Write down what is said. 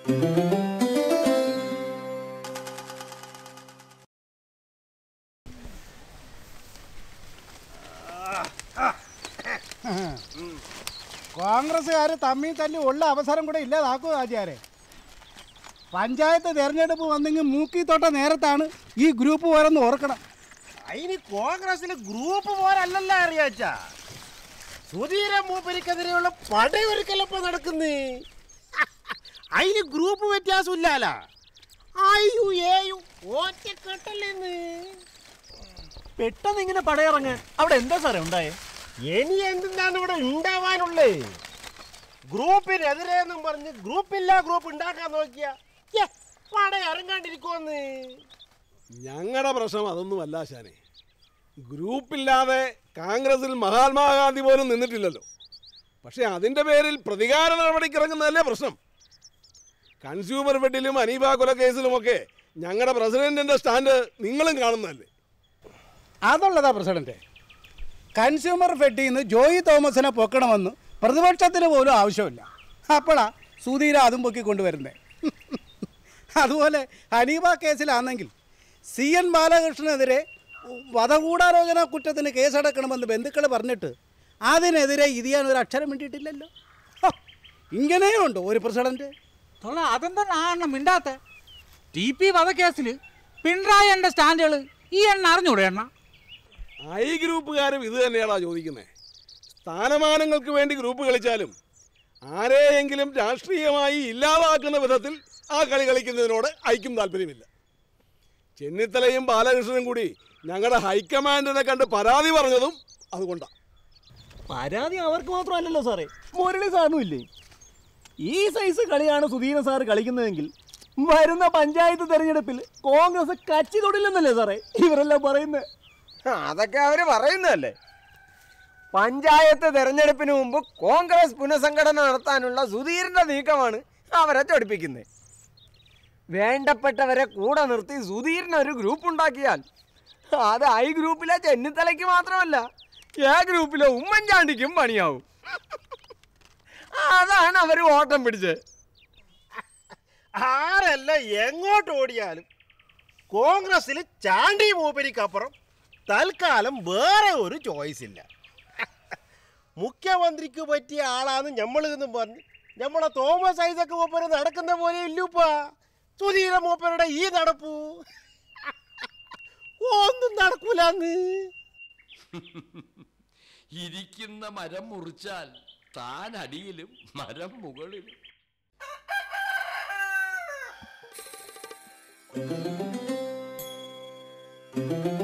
കോൺഗ്രസ്സുകാർ തമ്മിൽ തല്ലി ഉള്ള അവസരം കൂടെ ഇല്ലാതാക്കുക ആചാരെ പഞ്ചായത്ത് തെരഞ്ഞെടുപ്പ് വന്നെങ്കിൽ മൂക്കി തൊട്ട നേരത്താണ് ഈ ഗ്രൂപ്പ് പോരെന്ന് ഓർക്കണം അതിന് കോൺഗ്രസിന് ഗ്രൂപ്പ് പോരല്ലല്ലോ അറിയാച്ച സുധീര മൂപ്പരിക്കെതിരെയുള്ള പടയൊരുക്കലപ്പോ നടക്കുന്നേ അതിന് ഗ്രൂപ്പ് വ്യത്യാസമില്ലാല അയ്യു ഏയു ഒറ്റക്കെട്ടല്ലേന്ന് പെട്ടെന്ന് ഇങ്ങനെ പടയിറങ്ങ് അവിടെ എന്താ സാറേ ഉണ്ടായേ ഇനി എന്താണ് ഇവിടെ ഉണ്ടാവാനുള്ളേ ഗ്രൂപ്പിനെതിരെ എന്നും പറഞ്ഞ് ഗ്രൂപ്പില്ല ഗ്രൂപ്പ് ഉണ്ടാക്കാൻ നോക്കിയ പട ഇറങ്ങാണ്ടിരിക്കുമെന്ന് ഞങ്ങളുടെ പ്രശ്നം അതൊന്നുമല്ല ശാനെ ഗ്രൂപ്പില്ലാതെ കോൺഗ്രസിൽ മഹാത്മാഗാന്ധി പോലും നിന്നിട്ടില്ലല്ലോ പക്ഷെ അതിൻ്റെ പേരിൽ പ്രതികാര നടപടിക്ക് ഇറങ്ങുന്നതല്ലേ പ്രശ്നം കൺസ്യൂമർ ഫെഡിലും അനീബ കൊലക്കേസിലുമൊക്കെ ഞങ്ങളുടെ പ്രസിഡന്റിന്റെ സ്റ്റാൻഡ് നിങ്ങളും കാണുന്നതല്ലേ അതുള്ളതാ പ്രസിഡന്റ് കൺസ്യൂമർ ഫെഡിൽ നിന്ന് ജോയി തോമസിനെ പൊക്കണമെന്ന് പ്രതിപക്ഷത്തിന് പോലും ആവശ്യമില്ല അപ്പോഴാ സുധീര അതും പൊക്കിക്കൊണ്ടുവരുന്നത് അതുപോലെ ഹനീബ കേസിലാണെങ്കിൽ സി എൻ ബാലകൃഷ്ണനെതിരെ വധഗൂഢാലോചന കുറ്റത്തിന് കേസെടുക്കണമെന്ന് ബന്ധുക്കൾ പറഞ്ഞിട്ട് അതിനെതിരെ ഇതിയാൻ ഒരു അക്ഷരം വേണ്ടിയിട്ടില്ലല്ലോ ഹോ, ഇങ്ങനെയുണ്ടോ ഒരു പ്രസിഡന്റ് തൊള്ള അതെന്താ ആണെന്ന് മിണ്ടാത്ത ടി പി വധക്കേസിൽ പിണറായി എന്റെ സ്റ്റാൻഡുകൾ ഈ എണ്ണ അറിഞ്ഞൂടെ എണ്ണ ഐ ഗ്രൂപ്പുകാരും ഇത് തന്നെയാണോ ചോദിക്കുന്നത് സ്ഥാനമാനങ്ങൾക്ക് വേണ്ടി ഗ്രൂപ്പ് കളിച്ചാലും ആരെയെങ്കിലും രാഷ്ട്രീയമായി ഇല്ലാതാക്കുന്ന വിധത്തിൽ ആ കളി കളിക്കുന്നതിനോട് ഐക്കും താല്പര്യമില്ല ചെന്നിത്തലയും ബാലകൃഷ്ണനും കൂടി ഞങ്ങളുടെ ഹൈക്കമാൻഡിനെ കണ്ട് പരാതി പറഞ്ഞതും അതുകൊണ്ടാണ് പരാതി അവർക്ക് മാത്രമല്ലല്ലോ സാറേ മുരളി സാറിനും ഇല്ലേ ഈ സൈസ് കളിയാണ് സുധീരൻ സാറ് കളിക്കുന്നതെങ്കിൽ വരുന്ന പഞ്ചായത്ത് തെരഞ്ഞെടുപ്പിൽ കോൺഗ്രസ് കച്ചി തൊടില്ലെന്നല്ലേ സാറേ ഇവരെല്ലാം പറയുന്നത് അതൊക്കെ അവര് പറയുന്നതല്ലേ പഞ്ചായത്ത് തെരഞ്ഞെടുപ്പിന് മുമ്പ് കോൺഗ്രസ് പുനഃസംഘടന നടത്താനുള്ള സുധീറിന്റെ നീക്കമാണ് അവരെ ചൊടിപ്പിക്കുന്നത് വേണ്ടപ്പെട്ടവരെ കൂടെ നിർത്തി സുധീറിന് ഒരു ഗ്രൂപ്പ് ഉണ്ടാക്കിയാൽ അത് ഐ ഗ്രൂപ്പിലെ ചെന്നിത്തലയ്ക്ക് മാത്രമല്ല എ ഗ്രൂപ്പിലെ ഉമ്മൻചാണ്ടിക്കും പണിയാവും അതാണ് അവർ ഓട്ടം പിടിച്ചത് ആരല്ല എങ്ങോട്ട് ഓടിയാലും കോൺഗ്രസിൽ ചാണ്ടി മൂപ്പരിക്കപ്പുറം തൽക്കാലം വേറെ ഒരു ചോയ്സ് ഇല്ല മുഖ്യമന്ത്രിക്ക് പറ്റിയ ആളാന്ന് നമ്മൾ എന്നും പറഞ്ഞ് നമ്മളെ തോമസ് ഐസക് മൂപ്പര് നടക്കുന്ന പോലെ ഇല്ലൂപ്പാ സുധീര മൂപ്പരുടെ ഈ നടപ്പു ഒന്നും നടക്കൂലെന്ന് ഇരിക്കുന്ന മരം മുറിച്ചാൽ താൻ അടിയിലും മരം മുകളിലും ആ